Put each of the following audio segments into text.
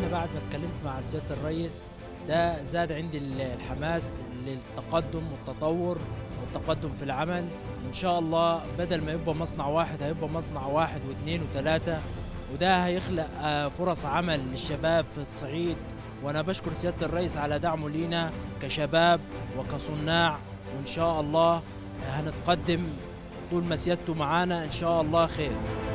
انا بعد ما اتكلمت مع سياده الرئيس ده زاد عندي ال- الحماس للتقدم والتطور والتقدم في العمل ان شاء الله بدل ما يبقى مصنع واحد هيبقى مصنع واحد واثنين وثلاثه وده هيخلق آه، فرص عمل للشباب في الصعيد وانا بشكر سياده الرئيس على دعمه لينا كشباب وكصناع وان شاء الله هنتقدم طول ما سيادته معانا ان شاء الله خير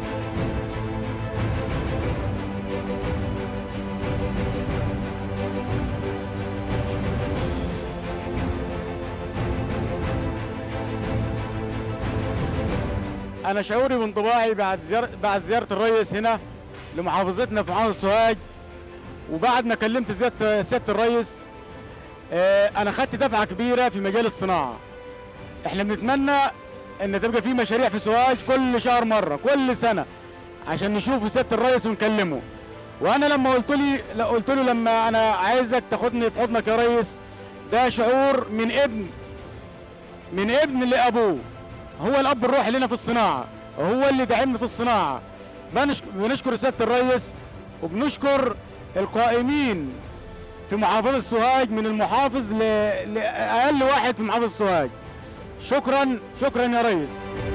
انا شعوري وانطباعي بعد زيارة بعد زياره الرئيس هنا لمحافظتنا في محافظه سوهاج وبعد ما كلمت زياده سياده الرئيس آه، انا خدت دفعه كبيره في مجال الصناعه احنا بنتمنى ان تبقى في مشاريع في سوهاج كل شهر مره كل سنه عشان نشوف سياده الرئيس ونكلمه وانا لما قلت لي لا قلت له لما انا عايزك تاخدني في حضنك يا ريس ده شعور من ابن من ابن لابوه هو الاب الروحي لنا في الصناعه هو اللي دعمنا في الصناعه بنشك- بنشكر سياده الرئيس وبنشكر القائمين في محافظه سوهاج من المحافظ ل... لاقل واحد في محافظه سوهاج شكرا شكرا يا ريس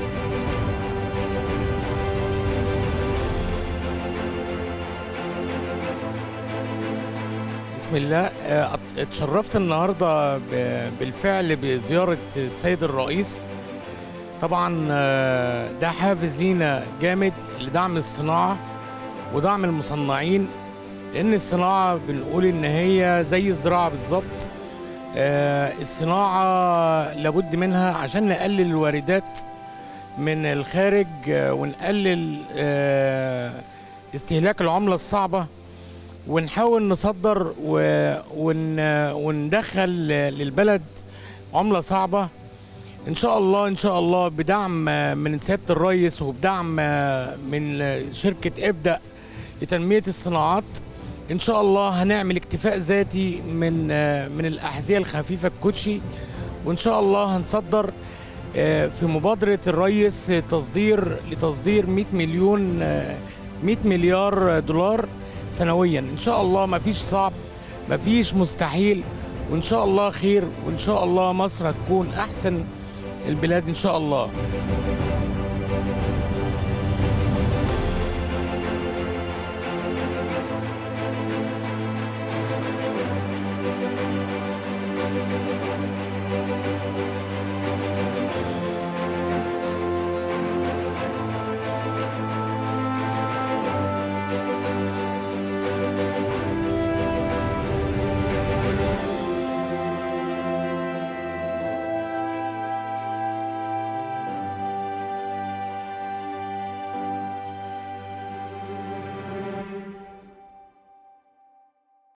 بسم الله آه، ات- اتشرفت النهارده ب- بالفعل بزياره السيد الرئيس طبعا آه، ده حافز لينا جامد لدعم الصناعه ودعم المصنعين لان الصناعه بنقول ان هي زي الزراعه بالظبط آه، الصناعه لابد منها عشان نقلل الواردات من الخارج آه، ونقلل آه، استهلاك العمله الصعبه ونحاول نصدر و... ون... وندخل للبلد عملة صعبة إن شاء الله إن شاء الله بدعم من سيادة الرئيس وبدعم من شركة ابدأ لتنمية الصناعات إن شاء الله هنعمل اكتفاء ذاتي من من الأحذية الخفيفة الكوتشي وإن شاء الله هنصدر آه، في مبادرة الرئيس تصدير لتصدير 100 مليون آه، 100 مليار دولار سنويا ان شاء الله ما فيش صعب ما فيش مستحيل وان شاء الله خير وان شاء الله مصر هتكون احسن البلاد ان شاء الله